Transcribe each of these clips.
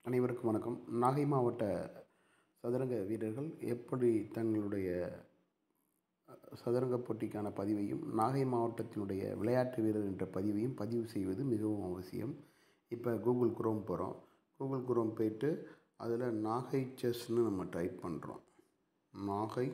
அனைவருக்கும் வணக்கம் நாகை மாவட்ட சதுரங்க வீரர்கள் எப்படி தங்களுடைய சதுரங்க போட்டிக்கான பதிவையும் நாகை மாவட்டத்தினுடைய விளையாட்டு வீரர் என்ற பதிவையும் பதிவு செய்வது மிகவும் அவசியம் இப்போ கூகுள் குரோம் போகிறோம் கூகுள் குரோம் போயிட்டு அதில் நாகை செஸ்ன்னு நம்ம டைப் பண்ணுறோம் நாகை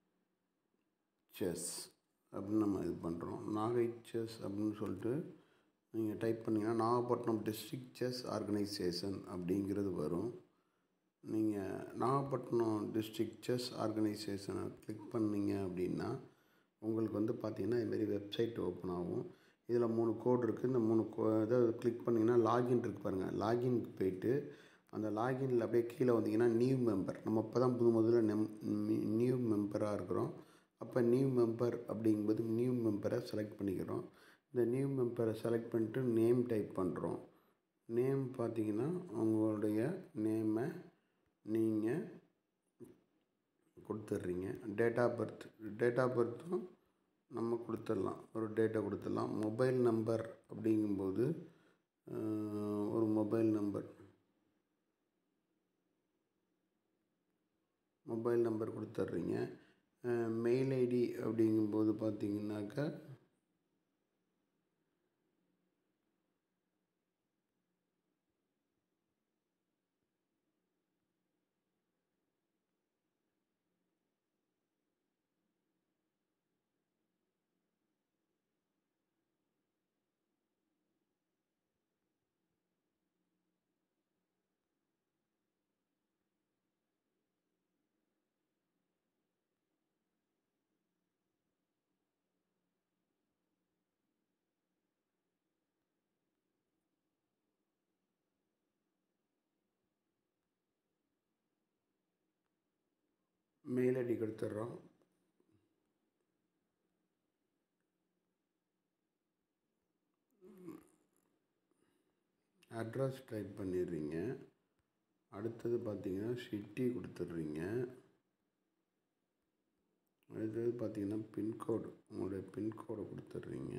செஸ் அப்படின்னு நம்ம இது பண்ணுறோம் நாகை செஸ் அப்படின்னு சொல்லிட்டு நீங்கள் டைப் பண்ணிங்கன்னா நாகப்பட்டினம் டிஸ்ட்ரிக்ட் செஸ் ஆர்கனைசேஷன் அப்படிங்கிறது வரும் நீங்கள் நாகப்பட்டினம் டிஸ்ட்ரிக்ட் செஸ் ஆர்கனைசேஷனை கிளிக் பண்ணீங்க அப்படின்னா உங்களுக்கு வந்து பார்த்தீங்கன்னா இதுமாரி வெப்சைட் ஓப்பன் ஆகும் இதில் மூணு கோடு இருக்குது இந்த மூணு கோ இதை கிளிக் பண்ணிங்கன்னா லாகின் இருக்குது பாருங்கள் லாகின்க்கு போயிட்டு அந்த லாகினில் அப்படியே கீழே வந்தீங்கன்னா நியூ மெம்பர் நம்ம இப்போ தான் புது முதல்ல நெம் நியூ மெம்பராக இருக்கிறோம் அப்போ நியூ மெம்பர் அப்படிங்கும்போது நியூ மெம்பரை செலக்ட் பண்ணிக்கிறோம் இந்த நியூ மெம்பரை செலக்ட் பண்ணிட்டு நேம் டைப் பண்ணுறோம் நேம் பார்த்தீங்கன்னா உங்களுடைய நேமை நீங்கள் கொடுத்துட்றீங்க date of birth date of பர்த்தும் நம்ம கொடுத்துடலாம் ஒரு டேட்டை கொடுத்துடலாம் மொபைல் நம்பர் அப்படிங்கும்போது ஒரு மொபைல் நம்பர் மொபைல் நம்பர் கொடுத்துட்றீங்க மெயில் ஐடி அப்படிங்கும்போது பார்த்தீங்கன்னாக்கா மெயில் ஐடி கொடுத்துட்றோம் அட்ரஸ் டைப் பண்ணிடுறீங்க அடுத்தது பார்த்தீங்கன்னா சிட்டி கொடுத்துட்றீங்க அடுத்தது பார்த்தீங்கன்னா பின்கோடு உங்களுடைய பின்கோடை கொடுத்துட்றீங்க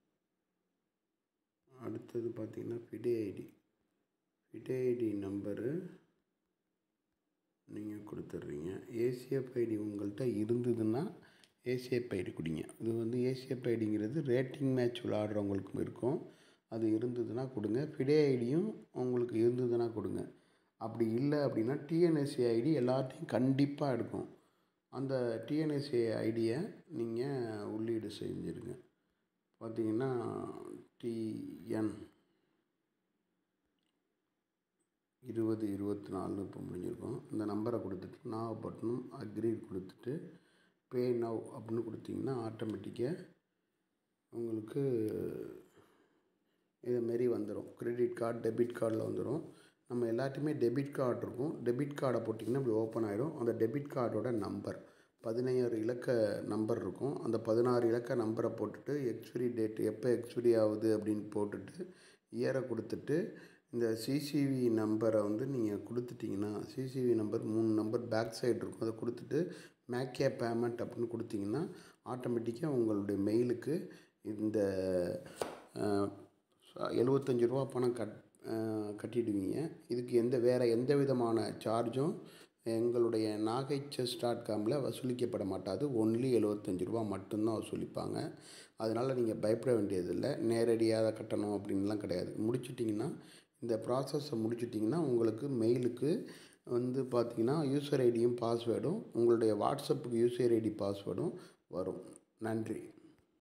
அடுத்தது பார்த்தீங்கன்னா FIDE ID FIDE ID number நீங்கள் கொடுத்துட்றீங்க ஏசிஎஃப் ஐடி உங்கள்கிட்ட இருந்ததுன்னா ஏசிஎஃப் ஐடி கொடுங்க இது வந்து ஏசிஎஃப் ஐடிங்கிறது ரேட்டிங் மேட்ச் விளாட்றவங்களுக்கும் இருக்கும் அது இருந்ததுன்னா கொடுங்க ஃபிடே ஐடியும் உங்களுக்கு இருந்ததுன்னா கொடுங்க அப்படி இல்லை அப்படின்னா டிஎன்எஸ்சி ஐடி எல்லாத்தையும் கண்டிப்பாக எடுக்கும் அந்த டிஎன்எஸ்சி ஐடியை நீங்கள் உள்ளீடு செஞ்சுருங்க பார்த்தீங்கன்னா டிஎன் இருபது இருபத்தி நாலு இப்போ முடிஞ்சிருக்கோம் இந்த நம்பரை கொடுத்துட்டு நாகப்பட்டினம் அக்ரி கொடுத்துட்டு பே நவ் அப்படின்னு கொடுத்தீங்கன்னா ஆட்டோமேட்டிக்காக உங்களுக்கு இதுமாரி வந்துடும் கிரெடிட் கார்டு டெபிட் கார்டில் வந்துடும் நம்ம எல்லாத்தையுமே டெபிட் கார்டு இருக்கும் டெபிட் கார்டை போட்டிங்கன்னா இப்படி ஓப்பன் ஆகிடும் அந்த டெபிட் கார்டோட நம்பர் பதினையாறு இலக்க நம்பர் இருக்கும் அந்த பதினாறு இலக்க நம்பரை போட்டுட்டு எக்ஸ்பிரி டேட் எப்போ எக்ஸ்பிரி ஆகுது அப்படின்னு போட்டுட்டு இயரை கொடுத்துட்டு இந்த சிசிவி நம்பரை வந்து நீங்கள் கொடுத்துட்டிங்கன்னா சிசிவி நம்பர் மூணு நம்பர் பேக் சைடு இருக்கும் அதை கொடுத்துட்டு மேக்கே பேமெண்ட் அப்படின்னு கொடுத்தீங்கன்னா ஆட்டோமேட்டிக்காக உங்களுடைய மெயிலுக்கு இந்த எழுபத்தஞ்சி ரூபா பணம் கட் கட்டிடுவீங்க இதுக்கு எந்த வேறு எந்த விதமான சார்ஜும் எங்களுடைய நாகை செஸ் டாட் காமில் வசூலிக்கப்பட மாட்டாது ஒன்லி எழுபத்தஞ்சி ரூபா மட்டும்தான் வசூலிப்பாங்க அதனால் நீங்கள் பயப்பட வேண்டியதில்லை நேரடியாக கட்டணும் அப்படின்லாம் கிடையாது முடிச்சிட்டிங்கன்னா இந்த ப்ராசஸை முடிச்சிட்டிங்கன்னா உங்களுக்கு மெயிலுக்கு வந்து பார்த்திங்கன்னா யூசர் ஐடியும் பாஸ்வேர்டும் உங்களுடைய வாட்ஸ்அப்புக்கு யூசர் ஐடி பாஸ்வேர்டும் வரும் நன்றி